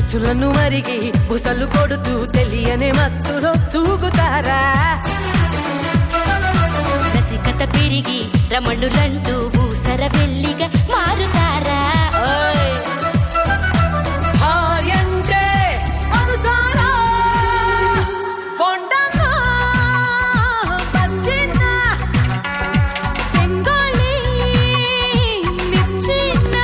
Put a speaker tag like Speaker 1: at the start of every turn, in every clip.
Speaker 1: రుచులను మరిగి బుసలు కొడుతూ తెలియని మత్తులో తూగుతారా
Speaker 2: రసికత పెరిగి రమణులంటూ ఊసర వెళ్ళిగా మారుతారా ఓయ్
Speaker 1: హాయ్ అంటే అనుసారా పొండనా పచ్చినా
Speaker 2: బెంగాలీ మిర్చినా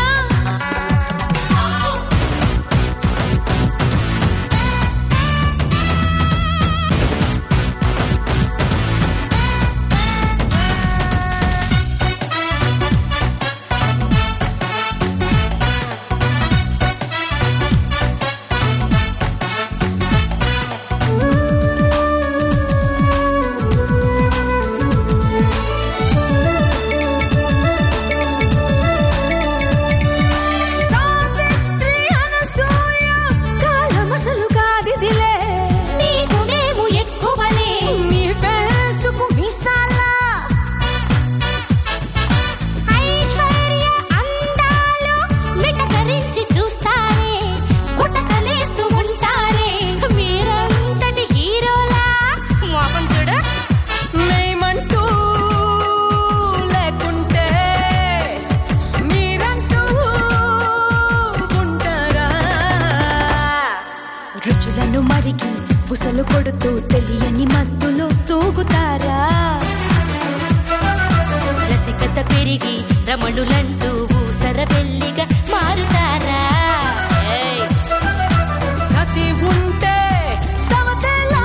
Speaker 1: సావిత్రి అనసూయ కాలమసలు కాదిదిలే
Speaker 2: నీకు మేము ఎక్కువలే
Speaker 1: మీ ఫేసుకు మిసాలా
Speaker 2: ఐశ్వర్య అందాలు మిటకరించి చూస్తారే గుటకలేస్తూ ఉంటారే మీరంతటి హీరోలా మోహం చూడ
Speaker 1: మేమంటూ లేకుంటే మీరంటూ ఉంటారా
Speaker 2: రుచులను మరిగి బుసలు కొడుతూ తెలియని మత్తులో తూగుతారా రసికత పెరిగి రమణులంటూ ఊసర వెళ్ళిగా మారుతారా ఏయ్
Speaker 1: సతి ఉంటే సమతెలా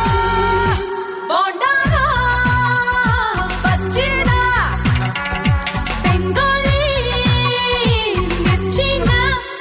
Speaker 1: బోండారా పచ్చినా
Speaker 2: బెంగాలీ మిర్చినా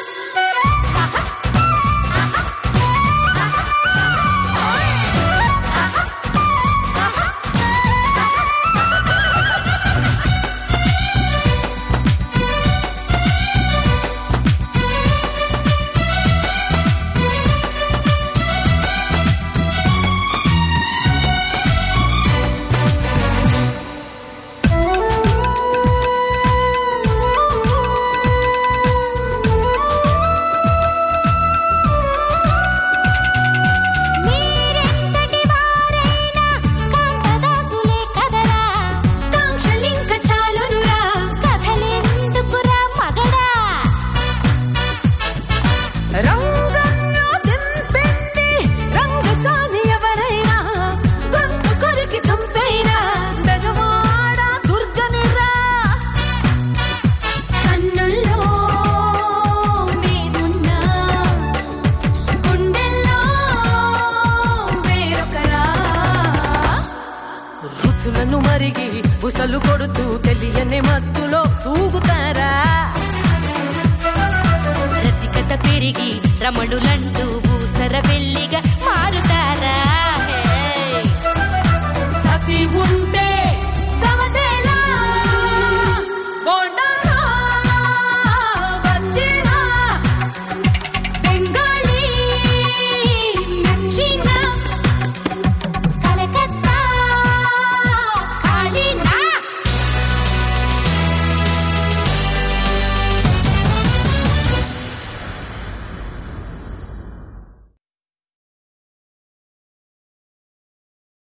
Speaker 2: మీరెంతటి వారైనా కాంతదాసులే కదరా కాంక్షలింక చాలునురా కథలెందుకురా మగడా
Speaker 1: రంగంలో దింపింది రంగసాని ఎవరైనా గొంతు కొరికి చంపైనా బెజవాడ దుర్గనిరా
Speaker 2: కన్నుల్లో మేమున్నా గుండెల్లో వేరొకరా
Speaker 1: రుచులను మరిగి బుసలు కొడుతూ తెలియని మత్తులో తూగుతారా
Speaker 2: రసికత పెరిగి రమణులంటూ ఊసర వెళ్ళిగా మారుతారా ఏయ్
Speaker 1: సతి ఉంటే